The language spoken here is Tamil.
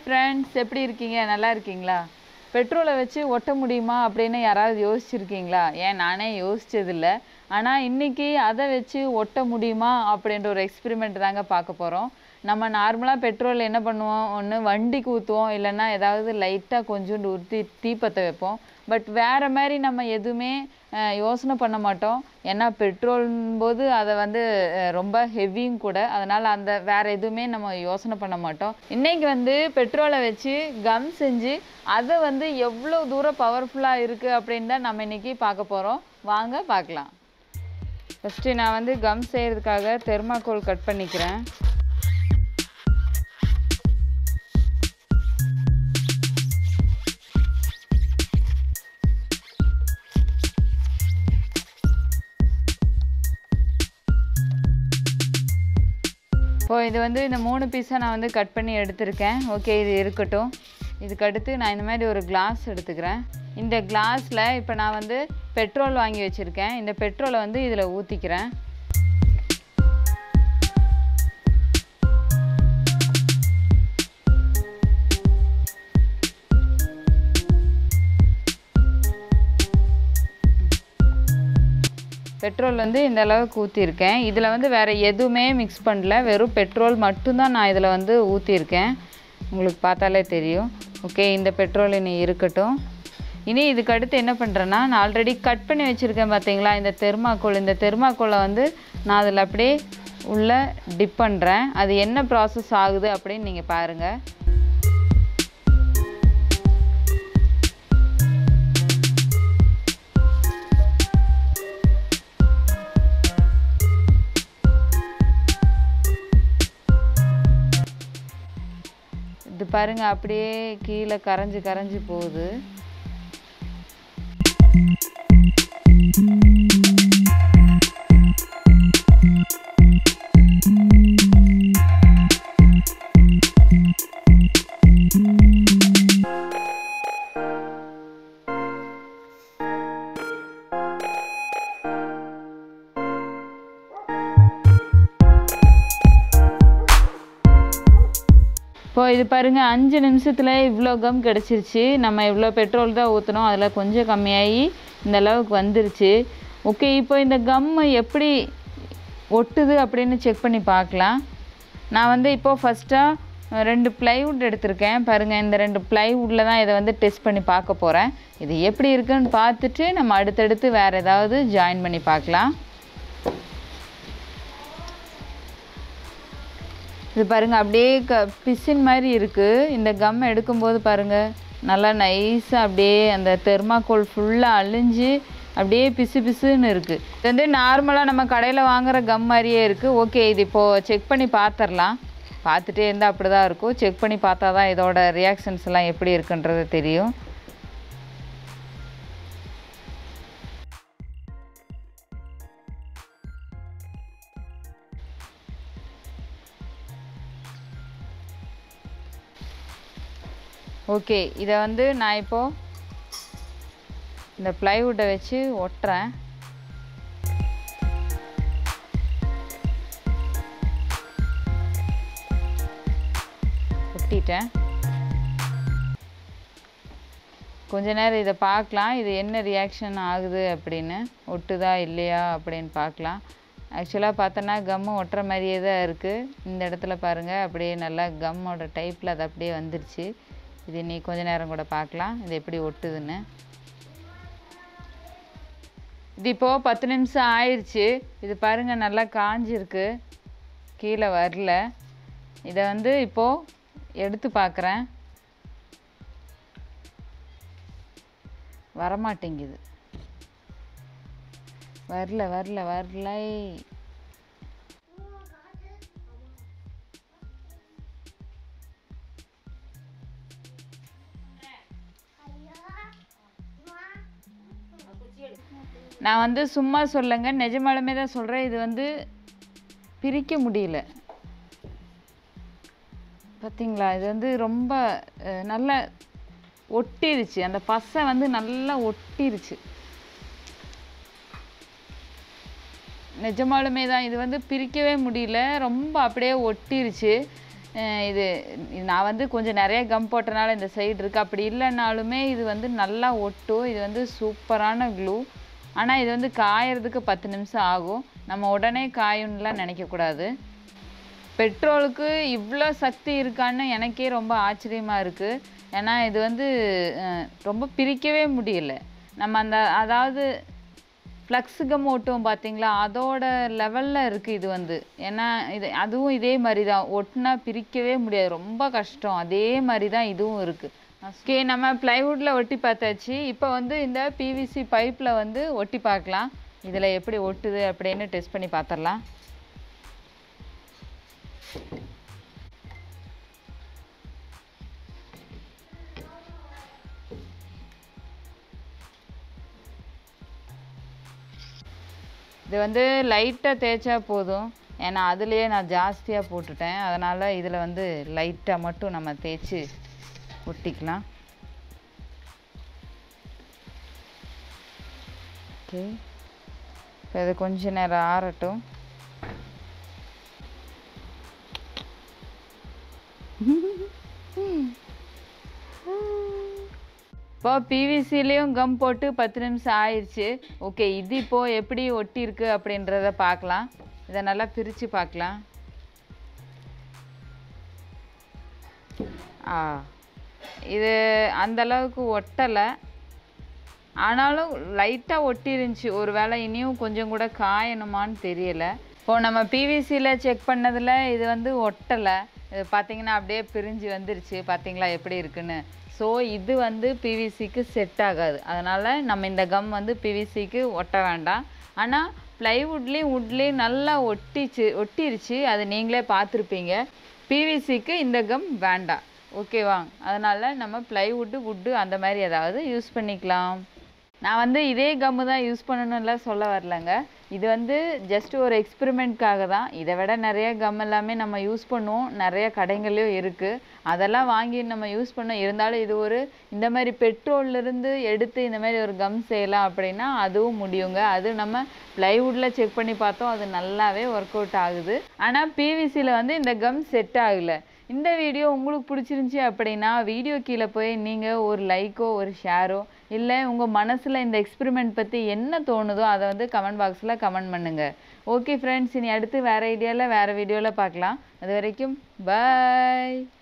ஃப்ரெண்ட்ஸ் எப்படி இருக்கீங்க நல்லா இருக்கீங்களா பெட்ரோலை வச்சு ஒட்ட முடியுமா அப்படின்னு யாராவது யோசிச்சிருக்கீங்களா ஏன் நானே யோசிச்சதில்ல ஆனால் இன்னைக்கு அதை வச்சு ஒட்ட முடியுமா அப்படின்ற ஒரு எக்ஸ்பெரிமெண்ட் தாங்க பார்க்க போகிறோம் நம்ம நார்மலாக பெட்ரோல் என்ன பண்ணுவோம் ஒன்று வண்டிக்கு ஊற்றுவோம் இல்லைன்னா ஏதாவது லைட்டாக கொஞ்சோண்டு ஊற்றி தீப்பற்ற வைப்போம் பட் வேறு மாதிரி நம்ம எதுவுமே அஹ், யோசனை பண்ண மாட்டோம் ஏன்னா பெட்ரோல் போது அதை வந்து அஹ், ரொம்ப ஹெவியும் கூட அதனால் அந்த வேறு எதுவுமே நம்ம யோசனை பண்ண மாட்டோம் இன்னைக்கு வந்து பெட்ரோலை வச்சு கம் செஞ்சு அதை வந்து எவ்வளோ தூரம் பவர்ஃபுல்லாக இருக்குது அப்படின்னு தான் நம்ம இன்னைக்கு பார்க்க போகிறோம் வாங்க பார்க்கலாம் ஃபஸ்ட்டு நான் வந்து கம் செய்கிறதுக்காக தெர்மாக்கோல் கட் பண்ணிக்கிறேன் இப்போ இது வந்து இந்த மூணு பீஸாக நான் வந்து கட் பண்ணி எடுத்திருக்கேன் ஓகே இது இருக்கட்டும் இதுக்கு அடுத்து நான் இந்த மாதிரி ஒரு கிளாஸ் எடுத்துக்கிறேன் இந்த கிளாஸில் இப்போ நான் வந்து பெட்ரோல் வாங்கி வச்சுருக்கேன் இந்த பெட்ரோலை வந்து இதில் ஊற்றிக்கிறேன் பெட்ரோல் வந்து இந்த அளவுக்கு ஊற்றிருக்கேன் இதில் வந்து வேறு எதுவுமே மிக்ஸ் பண்ணல வெறும் பெட்ரோல் மட்டும்தான் நான் இதில் வந்து ஊற்றிருக்கேன் உங்களுக்கு பார்த்தாலே தெரியும் ஓகே இந்த பெட்ரோல் இனி இருக்கட்டும் இனி இதுக்கு அடுத்து என்ன பண்ணுறேன்னா நான் ஆல்ரெடி கட் பண்ணி வச்சுருக்கேன் பார்த்தீங்களா இந்த தெர்மாக்கோல் இந்த தெர்மாக்கோலை வந்து நான் அதில் அப்படியே உள்ளே டிப் பண்ணுறேன் அது என்ன ப்ராசஸ் ஆகுது அப்படின்னு நீங்கள் பாருங்கள் இது பாருங்க அப்படியே கீழே கரைஞ்சு கரைஞ்சு போகுது இப்போ இது பாருங்க அஞ்சு நிமிஷத்தில் இவ்வளோ கம் கிடச்சிருச்சு நம்ம இவ்வளோ பெட்ரோல் தான் ஊற்றினோம் அதில் கொஞ்சம் கம்மியாகி இந்த அளவுக்கு வந்துருச்சு ஓகே இப்போ இந்த கம் எப்படி ஒட்டுது அப்படின்னு செக் பண்ணி பார்க்கலாம் நான் வந்து இப்போது ஃபஸ்ட்டாக ரெண்டு ப்ளைவுட் எடுத்திருக்கேன் பாருங்கள் இந்த ரெண்டு ப்ளைவுட்டில் தான் இதை வந்து டெஸ்ட் பண்ணி பார்க்க போகிறேன் இது எப்படி இருக்குன்னு பார்த்துட்டு நம்ம அடுத்தடுத்து வேறு ஏதாவது ஜாயின் பண்ணி பார்க்கலாம் இது பாருங்க அப்படியே க பிசின் மாதிரி இருக்குது இந்த கம் எடுக்கும்போது பாருங்க நல்லா நைஸாக அப்படியே அந்த தெர்மாக்கோல் ஃபுல்லாக அழிஞ்சு அப்படியே பிசு பிசுன்னு இருக்குது இது வந்து நார்மலாக நம்ம கடையில் வாங்குற கம் மாதிரியே இருக்குது ஓகே இது இப்போது செக் பண்ணி பார்த்துடலாம் பார்த்துட்டே இருந்தால் அப்படி தான் இருக்கும் செக் பண்ணி பார்த்தா தான் இதோட ரியாக்ஷன்ஸ் எல்லாம் எப்படி இருக்குன்றது தெரியும் ஓகே இதை வந்து நான் இப்போது இந்த ப்ளைவுட்டை வச்சு ஒட்டுறேன் ஒட்டிட்டேன் கொஞ்ச நேரம் இதை பார்க்கலாம் இது என்ன ரியாக்ஷன் ஆகுது அப்படின்னு ஒட்டுதா இல்லையா அப்படின்னு பார்க்கலாம் ஆக்சுவலாக பார்த்தோன்னா கம்மு ஒட்டுற மாதிரியே தான் இருக்குது இந்த இடத்துல பாருங்கள் அப்படியே நல்லா கம்மோட டைப்பில் அது அப்படியே வந்துருச்சு இது நீ கொஞ்ச நேரம் கூட பார்க்கலாம் இது எப்படி ஒட்டுதுன்னு இது இப்போது பத்து நிமிஷம் ஆயிடுச்சு இது பாருங்கள் நல்லா காஞ்சிருக்கு கீழே வரல இதை வந்து இப்போது எடுத்து பார்க்குறேன் வரமாட்டேங்குது வரல வரல வரல நான் வந்து சும்மா சொல்லுங்க நிஜமாலுமே தான் சொல்கிறேன் இது வந்து பிரிக்க முடியல பார்த்தீங்களா இது வந்து ரொம்ப அஹ், நல்லா ஒட்டிருச்சு அந்த பசை வந்து நல்லா ஒட்டிருச்சு நிஜமாலுமே தான் இது வந்து பிரிக்கவே முடியல ரொம்ப அப்படியே ஒட்டிருச்சு அஹ் இது இது நான் வந்து கொஞ்சம் நிறைய கம் போட்டனால இந்த சைடு இருக்குது அப்படி இல்லைனாலுமே இது வந்து நல்லா ஒட்டும் இது வந்து சூப்பரான க்ளூ ஆனால் இது வந்து காயறதுக்கு பத்து நிமிஷம் ஆகும் நம்ம உடனே காயும்லாம் நினைக்கக்கூடாது பெட்ரோலுக்கு இவ்வளோ சக்தி இருக்கான்னு எனக்கே ரொம்ப ஆச்சரியமாக இருக்குது ஏன்னா இது வந்து அஹ், ரொம்ப பிரிக்கவே முடியல நம்ம அந்த அதாவது ஃப்ளக்ஸ் கம் ஓட்டுவோம் பார்த்தீங்களா அதோட லெவலில் இருக்குது இது வந்து ஏன்னா இது அதுவும் இதே மாதிரி தான் ஒட்டுனா பிரிக்கவே முடியாது ரொம்ப கஷ்டம் அதே மாதிரி தான் இதுவும் இருக்குது ஓகே நம்ம ப்ளைவுட்டில் ஒட்டி பார்த்தாச்சு இப்போ வந்து இந்த பிவிசி பைப்பில் வந்து ஒட்டி பார்க்கலாம் இதில் எப்படி ஒட்டுது அப்படின்னு டெஸ்ட் பண்ணி பார்த்துடலாம் இது வந்து லைட்டாக தேய்ச்சா போதும் ஏன்னா அதுலேயே நான் ஜாஸ்தியாக போட்டுட்டேன் அதனால் இதில் வந்து லைட்டாக மட்டும் நம்ம தேய்ச்சி ஒட்டிக்கலாம் ஓகே இப்போ இது கொஞ்ச நேரம் ஆறட்டும் இப்போ பிவிசிலையும் கம் போட்டு பத்து நிமிஷம் ஆயிடுச்சு ஓகே இது இப்போ எப்படி ஒட்டி இருக்கு அப்படின்றத பார்க்கலாம் இதை நல்லா பிரித்து பார்க்கலாம் ஆ இது அந்த அளவுக்கு ஒட்டலை ஆனாலும் லைட்டாக ஒட்டி இருந்துச்சு ஒரு வேளை இனியும் கொஞ்சம் கூட காயணுமான்னு தெரியல இப்போ நம்ம பிவிசியில் செக் பண்ணதில் இது வந்து ஒட்டலை இது பார்த்தீங்கன்னா அப்படியே பிரிஞ்சு வந்துருச்சு பார்த்தீங்களா எப்படி இருக்குன்னு ஸோ இது வந்து பிவிசிக்கு செட் ஆகாது அதனால் நம்ம இந்த கம் வந்து பிவிசிக்கு ஒட்ட வேண்டாம் ஆனால் ப்ளைவுட்லேயும் வுட்லேயும் நல்லா ஒட்டிச்சு ஒட்டிருச்சு அது நீங்களே பார்த்துருப்பீங்க பிவிசிக்கு இந்த கம் வேண்டாம் ஓகேவா அதனால் நம்ம ப்ளைவுட்டு வுட்டு அந்த மாதிரி ஏதாவது யூஸ் பண்ணிக்கலாம் நான் வந்து இதே கம்மு தான் யூஸ் பண்ணணும்லாம் சொல்ல வரலங்க இது வந்து ஜஸ்ட் ஒரு எக்ஸ்பெரிமெண்ட்காக தான் இதை விட நிறைய கம் எல்லாமே நம்ம யூஸ் பண்ணுவோம் நிறைய கடைகள்லையும் இருக்குது அதெல்லாம் வாங்கி நம்ம யூஸ் பண்ணோம் இருந்தாலும் இது ஒரு இந்த மாதிரி பெட்ரோல்ல இருந்து எடுத்து இந்த மாதிரி ஒரு கம் செய்யலாம் அப்படின்னா அதுவும் முடியுங்க அது நம்ம ப்ளைவுட்டில் செக் பண்ணி பார்த்தோம் அது நல்லாவே ஒர்க் அவுட் ஆகுது ஆனால் பிவிசியில் வந்து இந்த கம் செட் ஆகலை இந்த வீடியோ உங்களுக்கு பிடிச்சிருந்துச்சி அப்படின்னா வீடியோ கீழே போய் நீங்கள் ஒரு லைக்கோ ஒரு ஷேரோ இல்லை உங்கள் மனசில் இந்த எக்ஸ்பெரிமெண்ட் பற்றி என்ன தோணுதோ அதை வந்து கமெண்ட் பாக்ஸில் கமெண்ட் பண்ணுங்கள் ஓகே ஃப்ரெண்ட்ஸ் இனி அடுத்து வேறு ஐடியாவில் வேறு வீடியோவில் பார்க்கலாம் அது வரைக்கும் பாய்